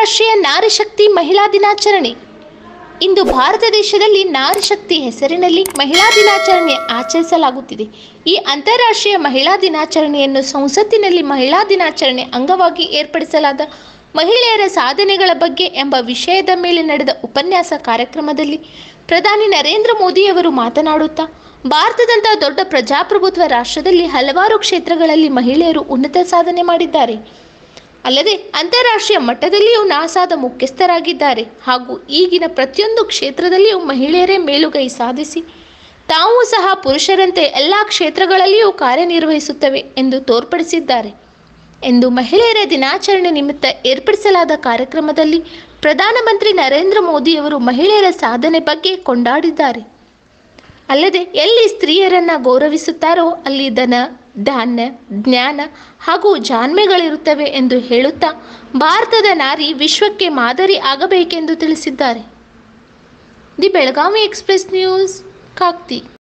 ಅಂತಾರಾಷ್ಟ್ರೀಯ ನಾರಿ ಶಕ್ತಿ ಮಹಿಳಾ ದಿನಾಚರಣೆ ಇಂದು ಭಾರತ ದೇಶದಲ್ಲಿ ನಾರಿ ಶಕ್ತಿ ಹೆಸರಿನಲ್ಲಿ ಮಹಿಳಾ ದಿನಾಚರಣೆ ಆಚರಿಸಲಾಗುತ್ತಿದೆ ಈ ಅಂತಾರಾಷ್ಟ್ರೀಯ ಮಹಿಳಾ ದಿನಾಚರಣೆಯನ್ನು ಸಂಸತ್ತಿನಲ್ಲಿ ಮಹಿಳಾ ದಿನಾಚರಣೆ ಅಂಗವಾಗಿ ಏರ್ಪಡಿಸಲಾದ ಮಹಿಳೆಯರ ಸಾಧನೆಗಳ ಬಗ್ಗೆ ಎಂಬ ವಿಷಯದ ಮೇಲೆ ನಡೆದ ಉಪನ್ಯಾಸ ಕಾರ್ಯಕ್ರಮದಲ್ಲಿ ಪ್ರಧಾನಿ ನರೇಂದ್ರ ಮೋದಿಯವರು ಮಾತನಾಡುತ್ತಾ ಭಾರತದಂತಹ ದೊಡ್ಡ ಪ್ರಜಾಪ್ರಭುತ್ವ ರಾಷ್ಟ್ರದಲ್ಲಿ ಹಲವಾರು ಕ್ಷೇತ್ರಗಳಲ್ಲಿ ಮಹಿಳೆಯರು ಉನ್ನತ ಸಾಧನೆ ಮಾಡಿದ್ದಾರೆ ಅಲ್ಲದೆ ಅಂತಾರಾಷ್ಟ್ರೀಯ ಮಟ್ಟದಲ್ಲಿಯೂ ನಾಸಾದ ಮುಖ್ಯಸ್ಥರಾಗಿದ್ದಾರೆ ಹಾಗೂ ಈಗಿನ ಪ್ರತಿಯೊಂದು ಕ್ಷೇತ್ರದಲ್ಲಿಯೂ ಮಹಿಳೆಯರೇ ಮೇಲುಗೈ ಸಾಧಿಸಿ ತಾವೂ ಸಹ ಪುರುಷರಂತೆ ಎಲ್ಲ ಕ್ಷೇತ್ರಗಳಲ್ಲಿಯೂ ಕಾರ್ಯನಿರ್ವಹಿಸುತ್ತವೆ ಎಂದು ತೋರ್ಪಡಿಸಿದ್ದಾರೆ ಎಂದು ಮಹಿಳೆಯರ ದಿನಾಚರಣೆ ನಿಮಿತ್ತ ಏರ್ಪಡಿಸಲಾದ ಕಾರ್ಯಕ್ರಮದಲ್ಲಿ ಪ್ರಧಾನಮಂತ್ರಿ ನರೇಂದ್ರ ಮೋದಿಯವರು ಮಹಿಳೆಯರ ಸಾಧನೆ ಬಗ್ಗೆ ಕೊಂಡಾಡಿದ್ದಾರೆ ಅಲ್ಲದೆ ಎಲ್ಲಿ ಸ್ತ್ರೀಯರನ್ನ ಗೌರವಿಸುತ್ತಾರೋ ಅಲ್ಲಿ ಧನ ಧಾನ್ಯ ಜ್ಞಾನ ಹಾಗೂ ಜಾಣ್ಮೆಗಳಿರುತ್ತವೆ ಎಂದು ಹೇಳುತ್ತಾ ಭಾರತದ ನಾರಿ ವಿಶ್ವಕ್ಕೆ ಮಾದರಿ ಆಗಬೇಕೆಂದು ತಿಳಿಸಿದ್ದಾರೆ the Belagavi express news Kakti